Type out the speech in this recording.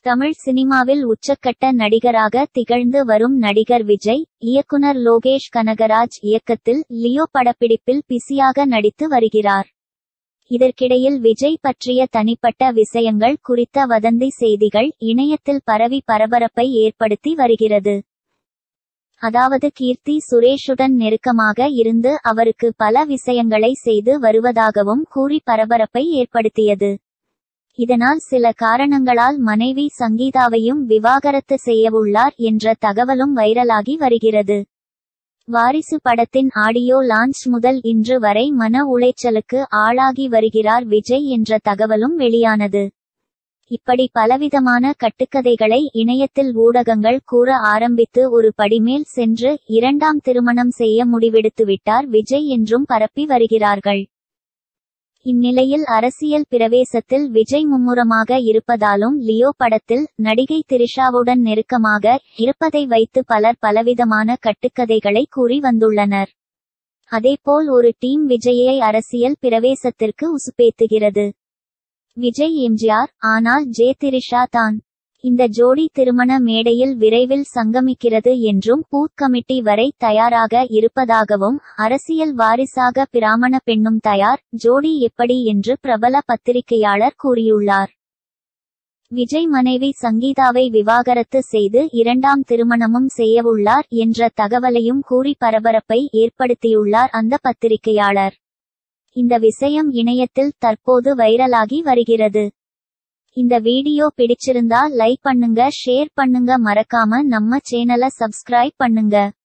தமிழ் சினிமாவில் உச்சக்கட்ட நடிகராக திகழ்ந்து வரும் நடிகர் விஜய் இயக்குனர் லோகேஷ் கனகராஜ் இயக்கத்தில் லியோ படப்பிடிப்பில் பிஸியாக நடித்து வருகிறார் இதற்கிடையில் விஜய் பற்றிய தனிப்பட்ட விஷயங்கள் குறித்த வதந்தி செய்திகள் இணையத்தில் பரவி பரபரப்பை ஏற்படுத்தி வருகிறது அதாவது கீர்த்தி சுரேஷுடன் நெருக்கமாக இருந்து அவருக்கு பல விஷயங்களை செய்து வருவதாகவும் கூறி பரபரப்பை ஏற்படுத்தியது இதனால் சில காரணங்களால் மனைவி சங்கீதாவையும் விவாகரத்து செய்யவுள்ளார் என்ற தகவலும் வைரலாகி வருகிறது வாரிசு படத்தின் ஆடியோ லான்ச் முதல் இன்று வரை மன உளைச்சலுக்கு ஆளாகி வருகிறார் விஜய் என்ற தகவலும் வெளியானது இப்படி பலவிதமான கட்டுக்கதைகளை இணையத்தில் ஊடகங்கள் கூற ஆரம்பித்து ஒரு படிமேல் சென்று இரண்டாம் திருமணம் செய்ய முடிவெடுத்துவிட்டார் விஜய் என்றும் பரப்பி வருகிறார்கள் இந்நிலையில் அரசியல் பிரவேசத்தில் விஜய் மும்முரமாக இருப்பதாலும் லியோ படத்தில் நடிகை திரிஷாவுடன் நெருக்கமாக இருப்பதை வைத்து பலர் பலவிதமான கட்டுக்கதைகளை கூறி வந்துள்ளனர் அதேபோல் ஒரு டீம் விஜயை அரசியல் பிரவேசத்திற்கு உசுப்பேத்துகிறது விஜய் எம்ஜிஆர் ஆனால் ஜே திரிஷா தான் இந்த ஜோடி திருமண மேடையில் விரைவில் சங்கமிக்கிறது என்றும் பூத் கமிட்டி வரை தயாராக இருப்பதாகவும் அரசியல் வாரிசாக பிராமண பெண்ணும் தயார் ஜோடி எப்படி என்று பிரபல பத்திரிகையாளர் கூறியுள்ளார் விஜய் மனைவி சங்கீதாவை விவாகரத்து செய்து இரண்டாம் திருமணமும் செய்யவுள்ளார் என்ற தகவலையும் கூறி பரபரப்பை ஏற்படுத்தியுள்ளார் அந்த பத்திரிகையாளர் இந்த விஷயம் இணையத்தில் தற்போது வைரலாகி வருகிறது இந்த வீடியோ பிடிச்சிருந்தா லைக் பண்ணுங்க ஷேர் பண்ணுங்க மறக்காம நம்ம சேனலை சப்ஸ்கிரைப் பண்ணுங்க